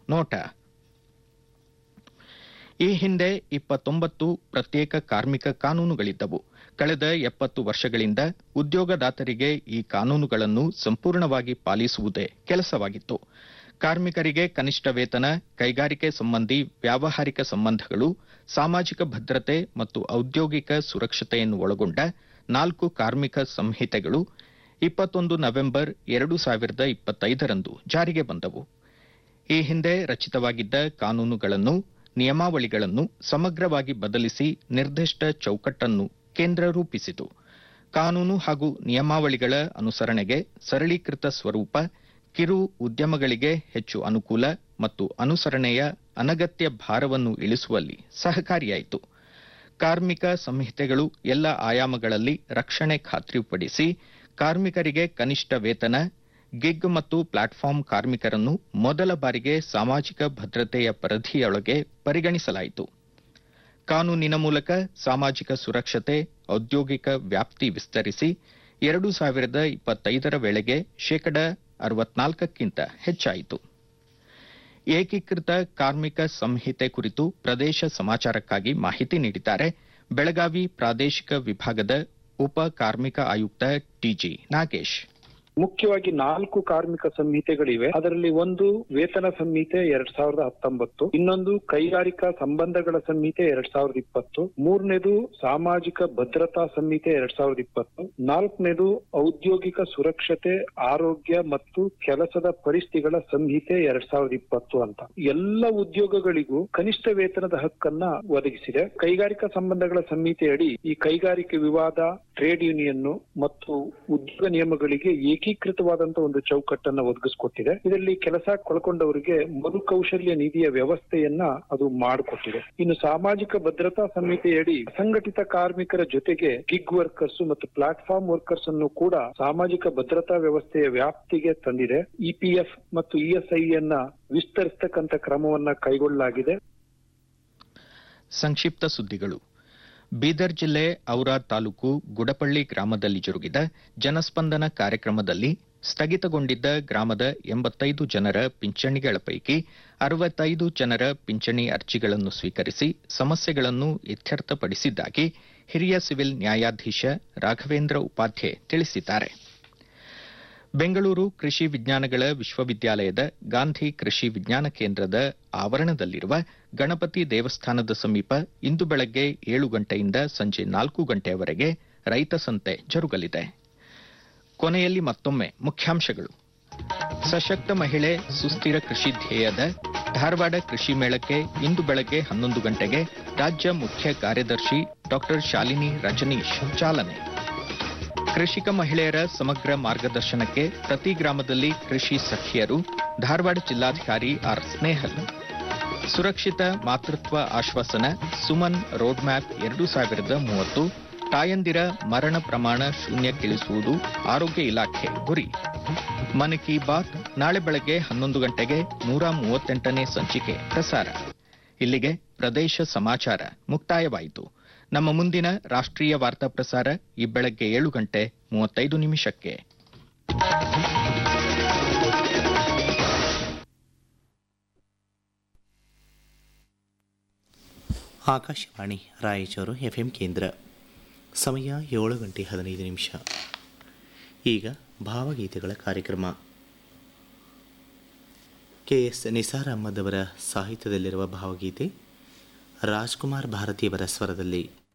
ನೋಟ ಈ ಹಿಂದೆ ಇಪ್ಪತ್ತೊಂಬತ್ತು ಪ್ರತ್ಯೇಕ ಕಾರ್ಮಿಕ ಕಾನೂನುಗಳಿದ್ದವು ಕಳೆದ ಎಪ್ಪತ್ತು ವರ್ಷಗಳಿಂದ ಉದ್ಯೋಗದಾತರಿಗೆ ಈ ಕಾನೂನುಗಳನ್ನು ಸಂಪೂರ್ಣವಾಗಿ ಪಾಲಿಸುವುದೇ ಕೆಲಸವಾಗಿತ್ತು ಕಾರ್ಮಿಕರಿಗೆ ಕನಿಷ್ಠ ವೇತನ ಕೈಗಾರಿಕೆ ಸಂಬಂಧಿ ವ್ಯಾವಹಾರಿಕ ಸಂಬಂಧಗಳು ಸಾಮಾಜಿಕ ಭದ್ರತೆ ಮತ್ತು ಔದ್ಯೋಗಿಕ ಸುರಕ್ಷತೆಯನ್ನು ಒಳಗೊಂಡ ನಾಲ್ಕು ಕಾರ್ಮಿಕ ಸಂಹಿತೆಗಳು ಇಪ್ಪತ್ತೊಂದು ನವೆಂಬರ್ ಎರಡು ಸಾವಿರದ ಇಪ್ಪತ್ತೈದರಂದು ಜಾರಿಗೆ ಬಂದವು ಈ ಹಿಂದೆ ರಚಿತವಾಗಿದ್ದ ಕಾನೂನುಗಳನ್ನು ನಿಯಮಾವಳಿಗಳನ್ನು ಸಮಗ್ರವಾಗಿ ಬದಲಿಸಿ ನಿರ್ದಿಷ್ಟ ಚೌಕಟ್ಟನ್ನು ಕೇಂದ್ರ ರೂಪಿಸಿತು ಕಾನೂನು ಹಾಗೂ ನಿಯಮಾವಳಿಗಳ ಅನುಸರಣೆಗೆ ಸರಳೀಕೃತ ಸ್ವರೂಪ ಕಿರು ಉದ್ಯಮಗಳಿಗೆ ಹೆಚ್ಚು ಅನುಕೂಲ ಮತ್ತು ಅನುಸರಣೆಯ ಅನಗತ್ಯ ಭಾರವನ್ನು ಇಳಿಸುವಲ್ಲಿ ಸಹಕಾರಿಯಾಯಿತು ಕಾರ್ಮಿಕ ಸಂಹಿತೆಗಳು ಎಲ್ಲ ಆಯಾಮಗಳಲ್ಲಿ ರಕ್ಷಣೆ ಖಾತ್ರಿಪಡಿಸಿ ಕಾರ್ಮಿಕರಿಗೆ ಕನಿಷ್ಠ ವೇತನ ಗಿಗ್ ಮತ್ತು ಪ್ಲಾಟ್ಫಾರ್ಮ್ ಕಾರ್ಮಿಕರನ್ನು ಮೊದಲ ಬಾರಿಗೆ ಸಾಮಾಜಿಕ ಭದ್ರತೆಯ ಪರಿಧಿಯೊಳಗೆ ಪರಿಗಣಿಸಲಾಯಿತು ಕಾನೂನಿನ ಮೂಲಕ ಸಾಮಾಜಿಕ ಸುರಕ್ಷತೆ ಔದ್ಯೋಗಿಕ ವ್ಯಾಪ್ತಿ ವಿಸ್ತರಿಸಿ ಎರಡು ಸಾವಿರದ ಇಪ್ಪತ್ತೈದರ ವೇಳೆಗೆ ಶೇಕಡ ಅರವತ್ನಾಲ್ಕಕ್ಕಿಂತ ಹೆಚ್ಚಾಯಿತು ಏಕೀಕೃತ ಕಾರ್ಮಿಕ ಸಂಹಿತೆ ಕುರಿತು ಪ್ರದೇಶ ಸಮಾಚಾರಕ್ಕಾಗಿ ಮಾಹಿತಿ ನೀಡಿದ್ದಾರೆ ಬೆಳಗಾವಿ ಪ್ರಾದೇಶಿಕ ವಿಭಾಗದ ಉಪ ಕಾರ್ಮಿಕ ಆಯುಕ್ತ ಟಿಜಿ ನಾಗೇಶ್ ಮುಖ್ಯವಾಗಿ ನಾಲ್ಕು ಕಾರ್ಮಿಕ ಸಂಹಿತೆಗಳಿವೆ ಅದರಲ್ಲಿ ಒಂದು ವೇತನ ಸಂಹಿತೆ ಎರಡ್ ಸಾವಿರದ ಹತ್ತೊಂಬತ್ತು ಇನ್ನೊಂದು ಕೈಗಾರಿಕಾ ಸಂಬಂಧಗಳ ಸಂಹಿತೆ ಎರಡ್ ಸಾವಿರದ ಇಪ್ಪತ್ತು ಮೂರನೇದು ಸಾಮಾಜಿಕ ಭದ್ರತಾ ಸಂಹಿತೆ ಎರಡ್ ಸಾವಿರದ ಇಪ್ಪತ್ತು ನಾಲ್ಕನೇದು ಔದ್ಯೋಗಿಕ ಸುರಕ್ಷತೆ ಆರೋಗ್ಯ ಮತ್ತು ಕೆಲಸದ ಪರಿಸ್ಥಿತಿಗಳ ಸಂಹಿತೆ ಎರಡ್ ಸಾವಿರದ ಇಪ್ಪತ್ತು ಅಂತ ಎಲ್ಲ ಉದ್ಯೋಗಗಳಿಗೂ ಕನಿಷ್ಠ ವೇತನದ ಹಕ್ಕನ್ನ ಒದಗಿಸಿದೆ ಕೈಗಾರಿಕಾ ಸಂಬಂಧಗಳ ಸಂಹಿತೆಯಡಿ ಈ ಕೈಗಾರಿಕೆ ವಿವಾದ ಟ್ರೇಡ್ ಯೂನಿಯನ್ ಮತ್ತು ಉದ್ಯೋಗ ನಿಯಮಗಳಿಗೆ ಏಕೀಕೃತವಾದಂತಹ ಒಂದು ಚೌಕಟ್ಟನ್ನ ಒದಗಿಸ್ಕೊಟ್ಟಿದೆ ಇದರಲ್ಲಿ ಕೆಲಸ ಕಳ್ಕೊಂಡವರಿಗೆ ಮರುಕೌಶಲ್ಯ ನಿಧಿಯ ವ್ಯವಸ್ಥೆಯನ್ನ ಅದು ಮಾಡಿಕೊಟ್ಟಿದೆ ಇನ್ನು ಸಾಮಾಜಿಕ ಭದ್ರತಾ ಸಂಹಿತೆಯಡಿ ಸಂಘಟಿತ ಕಾರ್ಮಿಕರ ಜೊತೆಗೆ ಗಿಗ್ ವರ್ಕರ್ಸ್ ಮತ್ತು ಪ್ಲಾಟ್ಫಾರ್ಮ್ ವರ್ಕರ್ಸ್ ಅನ್ನು ಕೂಡ ಸಾಮಾಜಿಕ ಭದ್ರತಾ ವ್ಯವಸ್ಥೆಯ ವ್ಯಾಪ್ತಿಗೆ ತಂದಿದೆ ಇಪಿಎಫ್ ಮತ್ತು ಇಎಸ್ಐ ಅನ್ನ ವಿಸ್ತರಿಸತಕ್ಕಂತ ಕ್ರಮವನ್ನ ಕೈಗೊಳ್ಳಲಾಗಿದೆ ಸಂಕ್ಷಿಪ್ತ ಸುದ್ದಿಗಳು ಬೀದರ್ ಜಿಲ್ಲೆ ಔರಾದ್ ತಾಲೂಕು ಗುಡಪಳ್ಳಿ ಗ್ರಾಮದಲ್ಲಿ ಜರುಗಿದ ಜನಸ್ಪಂದನ ಕಾರ್ಯಕ್ರಮದಲ್ಲಿ ಸ್ಥಗಿತಗೊಂಡಿದ್ದ ಗ್ರಾಮದ ಎಂಬತ್ತೈದು ಜನರ ಪಿಂಚಣಿಗಳ ಪೈಕಿ ಅರವತ್ತೈದು ಜನರ ಪಿಂಚಣಿ ಅರ್ಜಿಗಳನ್ನು ಸ್ವೀಕರಿಸಿ ಸಮಸ್ಯೆಗಳನ್ನು ಇತ್ಯರ್ಥಪಡಿಸಿದ್ದಾಗಿ ಹಿರಿಯ ಸಿವಿಲ್ ನ್ಯಾಯಾಧೀಶ ರಾಘವೇಂದ್ರ ಉಪಾಧ್ಯೆ ತಿಳಿಸಿದ್ದಾರೆ ಬೆಂಗಳೂರು ಕೃಷಿ ವಿಜ್ಞಾನಗಳ ವಿಶ್ವವಿದ್ಯಾಲಯದ ಗಾಂಧಿ ಕೃಷಿ ವಿಜ್ಞಾನ ಕೇಂದ್ರದ ಆವರಣದಲ್ಲಿರುವ ಗಣಪತಿ ದೇವಸ್ಥಾನದ ಸಮೀಪ ಇಂದು ಬೆಳಗ್ಗೆ ಏಳು ಗಂಟೆಯಿಂದ ಸಂಜೆ ನಾಲ್ಕು ಗಂಟೆಯವರೆಗೆ ರೈತ ಸಂತೆ ಜರುಗಲಿದೆ ಕೊನೆಯಲ್ಲಿ ಮತ್ತೊಮ್ಮೆ ಮುಖ್ಯಾಂಶಗಳು ಸಶಕ್ತ ಮಹಿಳೆ ಸುಸ್ಥಿರ ಕೃಷಿ ಧ್ಯೇಯದ ಧಾರವಾಡ ಕೃಷಿ ಮೇಳಕ್ಕೆ ಇಂದು ಬೆಳಗ್ಗೆ ಹನ್ನೊಂದು ಗಂಟೆಗೆ ರಾಜ್ಯ ಮುಖ್ಯ ಕಾರ್ಯದರ್ಶಿ ಡಾ ಶಾಲಿನಿ ರಜನೀಶ್ ಚಾಲನೆ ಕೃಷಿಕ ಮಹಿಳೆಯರ ಸಮಗ್ರ ಮಾರ್ಗದರ್ಶನಕ್ಕೆ ಪ್ರತಿ ಗ್ರಾಮದಲ್ಲಿ ಕೃಷಿ ಸಖಿಯರು ಧಾರವಾಡ ಜಿಲ್ಲಾಧಿಕಾರಿ ಆರ್ ಸ್ನೇಹಲ್ ಸುರಕ್ಷಿತ ಮಾತೃತ್ವ ಆಶ್ವಾಸನ ಸುಮನ್ ರೋಡ್ ಮ್ಯಾಪ್ ಎರಡು ಸಾವಿರದ ಮೂವತ್ತು ತಾಯಂದಿರ ಮರಣ ಪ್ರಮಾಣ ಶೂನ್ಯಕ್ಕಿಳಿಸುವುದು ಆರೋಗ್ಯ ಇಲಾಖೆ ಗುರಿ ಮನ್ ಕಿ ಬಾತ್ ನಾಳೆ ಬೆಳಗ್ಗೆ ಹನ್ನೊಂದು ಗಂಟೆಗೆ ನೂರ ಮೂವತ್ತೆಂಟನೇ ಸಂಚಿಕೆ ಪ್ರಸಾರ ಇಲ್ಲಿಗೆ ಪ್ರದೇಶ ಸಮಾಚಾರ ಮುಕ್ತಾಯವಾಯಿತು ನಮ್ಮ ಮುಂದಿನ ರಾಷ್ಟ್ರೀಯ ವಾರ್ತಾ ಪ್ರಸಾರ ಈ ಬೆಳಗ್ಗೆ ಏಳು ಗಂಟೆ ಮೂವತ್ತೈದು ನಿಮಿಷಕ್ಕೆ ಆಕಾಶವಾಣಿ ರಾಯಚೂರು ಎಫ್ಎಂ ಕೇಂದ್ರ ಸಮಯ ಏಳು ಗಂಟೆ ಹದಿನೈದು ನಿಮಿಷ ಈಗ ಭಾವಗೀತೆಗಳ ಕಾರ್ಯಕ್ರಮ ಕೆ ಎಸ್ ನಿಸಾರ್ ಅಹ್ಮದ್ ಅವರ ಸಾಹಿತ್ಯದಲ್ಲಿರುವ ಭಾವಗೀತೆ ರಾಜ್ಕುಮಾರ್ ಭಾರತಿಯವರ ಸ್ವರದಲ್ಲಿ